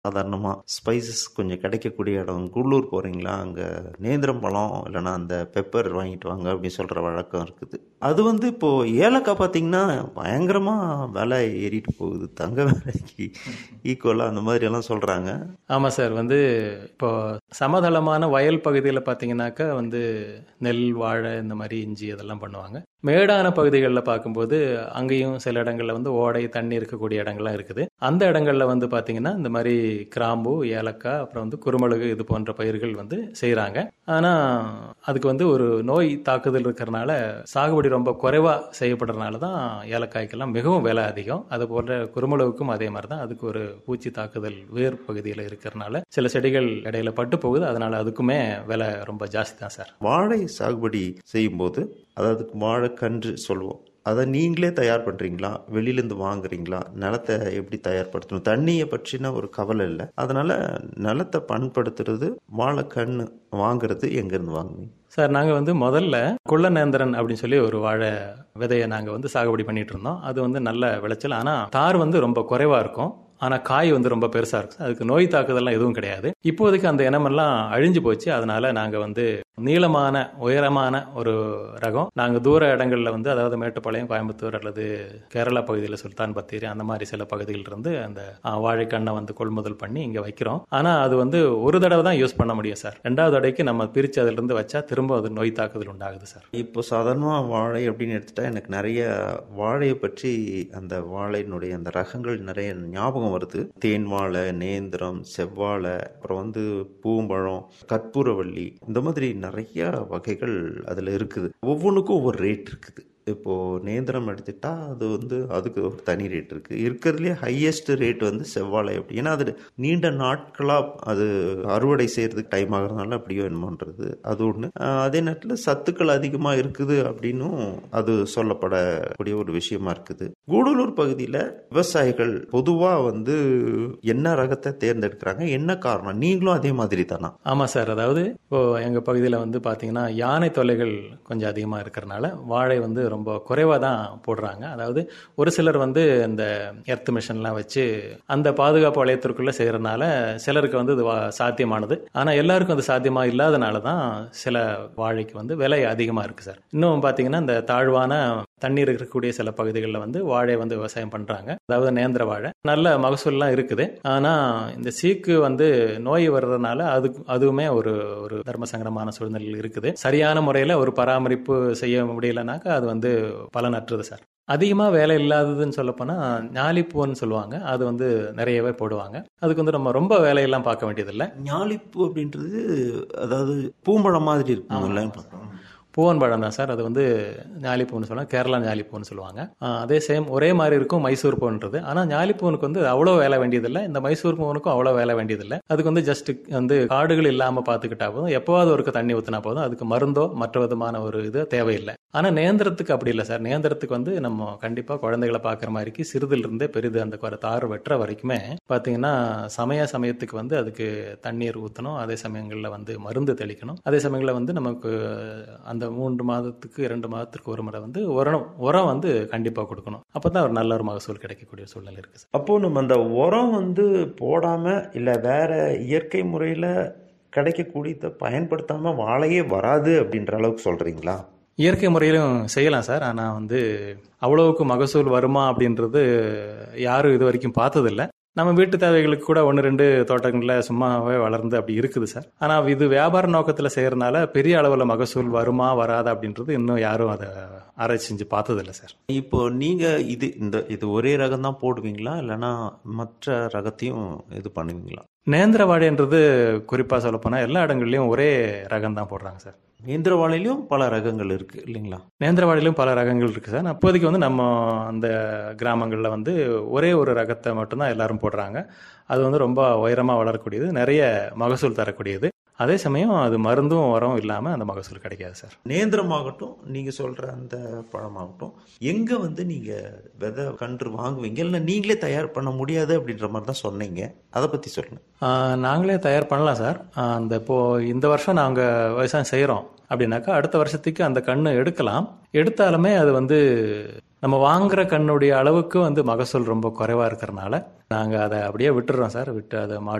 சாதாரணமாக ஸ்பைசஸ் கொஞ்சம் கிடைக்கக்கூடிய இடம் குள்ளூர் போகிறீங்களா அங்கே நேந்திரம் பழம் இல்லைன்னா அந்த பெப்பர் வாங்கிட்டு வாங்க அப்படின்னு சொல்கிற வழக்கம் இருக்குது அது வந்து இப்போது ஏலக்காய் பார்த்தீங்கன்னா பயங்கரமாக விலை ஏறிட்டு போகுது தங்க விலைக்கு ஈக்குவலாக அந்த மாதிரி எல்லாம் சொல்கிறாங்க ஆமாம் சார் வந்து இப்போ சமதளமான வயல் பகுதியில் பார்த்தீங்கன்னாக்கா வந்து நெல் வாழை இந்த மாதிரி இஞ்சி அதெல்லாம் பண்ணுவாங்க மேடான பகுதிகளில் பார்க்கும்போது அங்கேயும் சில இடங்களில் வந்து ஓடை தண்ணி இருக்கக்கூடிய இடங்கள்லாம் இருக்குது அந்த இடங்களில் வந்து பார்த்தீங்கன்னா இந்த மாதிரி கிராம்பு ஏலக்காய் அப்புறம் வந்து குருமிளகு இது போன்ற பயிர்கள் வந்து செய்கிறாங்க ஆனால் அதுக்கு வந்து ஒரு நோய் தாக்குதல் இருக்கிறனால சாகுபடி ரொம்ப குறைவாக செய்யப்படுறதுனால தான் ஏலக்காய்க்கெல்லாம் மிகவும் விலை அதிகம் அது போன்ற குருமிளகுக்கும் அதே மாதிரி தான் அதுக்கு ஒரு பூச்சி தாக்குதல் வேர் பகுதியில் இருக்கிறனால சில செடிகள் இடையில பட்டு போகுது அதனால அதுக்குமே விலை ரொம்ப ஜாஸ்தி தான் சார் வாழை சாகுபடி செய்யும்போது அதாவது வாழைக்கன்று சொல்லுவோம் அதை நீங்களே தயார் பண்ணுறீங்களா வெளியிலேருந்து வாங்குறீங்களா நிலத்தை எப்படி தயார்படுத்தணும் தண்ணியை பற்றின ஒரு கவலை இல்லை அதனால நிலத்தை பண்படுத்துறது வாழைக்கன்று வாங்குறது எங்கேருந்து வாங்குவீங்க சார் நாங்கள் வந்து முதல்ல குள்ளநேந்திரன் அப்படின்னு சொல்லி ஒரு வாழை விதையை நாங்கள் வந்து சாகுபடி பண்ணிட்டு இருந்தோம் அது வந்து நல்ல விளைச்சல் ஆனால் தார் வந்து ரொம்ப குறைவாக இருக்கும் ஆனால் காய் வந்து ரொம்ப பெருசாக இருக்கும் அதுக்கு நோய் தாக்குதல்லாம் எதுவும் கிடையாது இப்போதைக்கு அந்த இனமெல்லாம் அழிஞ்சு போச்சு அதனால நாங்கள் வந்து நீளமான உயரமான ஒரு ரகம் நாங்கள் தூர இடங்களில் வந்து அதாவது மேட்டுப்பாளையம் கோயம்புத்தூர் அல்லது கேரளா பகுதியில் சுல்தான் பத்தேரி அந்த மாதிரி சில பகுதிகளில் இருந்து அந்த வாழைக்கண்ணை வந்து கொள்முதல் பண்ணி இங்கே வைக்கிறோம் ஆனால் அது வந்து ஒரு தடவை தான் யூஸ் பண்ண முடியும் சார் ரெண்டாவது தடவைக்கு நம்ம பிரித்து அதிலிருந்து வச்சா திரும்ப அது நோய் தாக்குதல் உண்டாகுது சார் இப்போ சாதாரணமாக வாழை அப்படின்னு எடுத்துட்டா எனக்கு நிறைய வாழையை பற்றி அந்த வாழையினுடைய அந்த ரகங்கள் நிறைய ஞாபகம் வருது தேன் வாழை நேந்திரம் செவ்வாழை அப்புறம் வந்து பூம்பழம் கற்பூரவள்ளி இந்த மாதிரி நிறைய வகைகள் அதில் இருக்குது ஒவ்வொன்றுக்கும் ஒவ்வொரு ரேட் இருக்குது இப்போது நேந்திரம் எடுத்துட்டா அது வந்து அதுக்கு ஒரு தனி ரேட் இருக்குது இருக்கிறதுலே ஹையஸ்ட் ரேட் வந்து செவ்வாழை அப்படி ஏன்னா அது நீண்ட நாட்களாக அது அறுவடை செய்கிறதுக்கு டைம் ஆகிறதுனால அப்படியோ என்னமோன்றது அது ஒன்று அதே நேரத்தில் சத்துக்கள் அதிகமாக இருக்குது அப்படின்னும் அது சொல்லப்படக்கூடிய ஒரு விஷயமா இருக்குது கூடலூர் பகுதியில் விவசாயிகள் பொதுவாக வந்து என்ன ரகத்தை தேர்ந்தெடுக்கிறாங்க என்ன காரணம் நீங்களும் அதே மாதிரி தானா ஆமாம் சார் அதாவது இப்போ எங்கள் பகுதியில் வந்து பார்த்தீங்கன்னா யானை தொல்லைகள் கொஞ்சம் அதிகமாக இருக்கிறனால வாழை வந்து ரொம்ப குறைவாக தான் போடுறாங்க அதாவது ஒரு சிலர் வந்து இந்த எர்த் மிஷின்லாம் வச்சு அந்த பாதுகாப்பு வளையத்திற்குள்ளே செய்கிறனால சிலருக்கு வந்து இது சாத்தியமானது ஆனால் எல்லாருக்கும் அது சாத்தியமாக இல்லாதனால தான் சில வாழைக்கு வந்து விலை அதிகமாக இருக்குது சார் இன்னும் பார்த்தீங்கன்னா இந்த தாழ்வான தண்ணீர் இருக்கக்கூடிய சில பகுதிகளில் வந்து வாழை வந்து விவசாயம் பண்ணுறாங்க அதாவது நேந்திர வாழை நல்ல மகசூல்லாம் இருக்குது ஆனால் இந்த சீக்கு வந்து நோய் வர்றதுனால அது அதுவுமே ஒரு ஒரு தர்ம சங்கடமான சூழ்நிலையில் இருக்குது சரியான முறையில் ஒரு பராமரிப்பு செய்ய முடியலனாக்கா அது வந்து பலனற்றது சார் அதிகமாக வேலை இல்லாததுன்னு சொல்லப்போனால் ஞாலிப்பூன்னு சொல்லுவாங்க அது வந்து நிறையவே போடுவாங்க அதுக்கு வந்து நம்ம ரொம்ப வேலையெல்லாம் பார்க்க வேண்டியதில்லை ஞாலிப்பூ அப்படின்றது அதாவது பூம்பழம் மாதிரி இருக்குங்களா பூவன் பழம் தான் சார் அது வந்து ஞாலிப்பூன்னு சொல்லுவாங்க கேரளா ஞாலிப்பூன்னு சொல்லுவாங்க அதே சேம் ஒரே மாதிரி இருக்கும் மைசூர் பூன்றது ஆனால் ஞாலிப்பூனுக்கு வந்து அவ்வளோ வேலை வேண்டியதில்லை இந்த மைசூர் பூனுக்கும் அவ்வளோ வேலை வேண்டியதில்லை அதுக்கு வந்து ஜஸ்ட் வந்து காடுகள் இல்லாமல் பார்த்துக்கிட்டா போதும் எப்போவாவது ஒருக்கு தண்ணி ஊற்றினா போதும் அதுக்கு மருந்தோ மற்ற விதமான ஒரு இது தேவையில்லை ஆனால் நேந்திரத்துக்கு அப்படி இல்லை சார் நேந்திரத்துக்கு வந்து நம்ம கண்டிப்பாக குழந்தைகளை பார்க்குற மாதிரிக்கு சிறிதிலிருந்தே பெரிது அந்த தார் வெட்டுற வரைக்குமே பார்த்தீங்கன்னா சமய சமயத்துக்கு வந்து அதுக்கு தண்ணீர் ஊற்றணும் அதே சமயங்களில் வந்து மருந்து தெளிக்கணும் அதே சமயங்களில் வந்து நமக்கு அந்த மூன்று மாதத்துக்கு இரண்டு மாதத்துக்கு ஒரு முறை வந்து உரம் உரம் வந்து கண்டிப்பாக கொடுக்கணும் அப்போ தான் ஒரு நல்ல ஒரு மகசூல் கிடைக்கக்கூடிய சூழ்நிலை இருக்குது அப்போ நம்ம அந்த உரம் வந்து போடாமல் இல்லை வேற இயற்கை முறையில் கிடைக்கக்கூடியதை பயன்படுத்தாமல் வாழையே வராது அப்படின்ற அளவுக்கு சொல்கிறீங்களா இயற்கை முறையிலும் செய்யலாம் சார் ஆனால் வந்து அவ்வளவுக்கு மகசூல் வருமா அப்படின்றது யாரும் இது வரைக்கும் பார்த்ததில்லை நம்ம வீட்டு தேவைகளுக்கு கூட ஒன்று ரெண்டு தோட்டங்களில் சும்மாவே வளர்ந்து அப்படி இருக்குது சார் ஆனால் இது வியாபார நோக்கத்தில் செய்கிறனால பெரிய அளவில் மகசூல் வருமா வராதா அப்படின்றது இன்னும் யாரும் அதை ஆராய்ச்சி செஞ்சு பார்த்ததில்லை சார் இப்போ நீங்கள் இது இந்த இது ஒரே ரகம் தான் போடுவீங்களா இல்லைன்னா மற்ற ரகத்தையும் இது பண்ணுவீங்களா நேந்திர வாழைன்றது குறிப்பாக சொல்லப்போனால் எல்லா இடங்கள்லையும் ஒரே ரகம் தான் போடுறாங்க சார் நேந்திர வாழையிலும் பல ரகங்கள் இருக்கு இல்லைங்களா நேந்திர வாழையிலும் பல ரகங்கள் இருக்கு சார் அப்போதைக்கு வந்து நம்ம அந்த கிராமங்களில் வந்து ஒரே ஒரு ரகத்தை மட்டும்தான் எல்லாரும் போடுறாங்க அது வந்து ரொம்ப உயரமாக வளரக்கூடியது நிறைய மகசூல் தரக்கூடியது அதே சமயம் அது மருந்தும் உரம் இல்லாமல் அந்த மகசூல் கிடைக்காது சார் நேந்திரமாகட்டும் நீங்கள் சொல்கிற அந்த பழமாகட்டும் எங்கே வந்து நீங்கள் விதை கன்று வாங்குவீங்க இல்லை நீங்களே தயார் பண்ண முடியாது அப்படின்ற மாதிரி தான் சொன்னீங்க அதை பற்றி சொல்லுங்கள் நாங்களே தயார் பண்ணலாம் சார் அந்த இப்போது இந்த வருஷம் நாங்கள் விவசாயம் செய்கிறோம் அப்படின்னாக்கா அடுத்த வருஷத்துக்கு அந்த கண்ணு எடுக்கலாம் எடுத்தாலுமே அது வந்து நம்ம வாங்குற கண்ணுடைய அளவுக்கு வந்து மகசூல் ரொம்ப குறைவாக இருக்கிறனால நாங்கள் அதை அப்படியே விட்டுறோம் சார் விட்டு அதை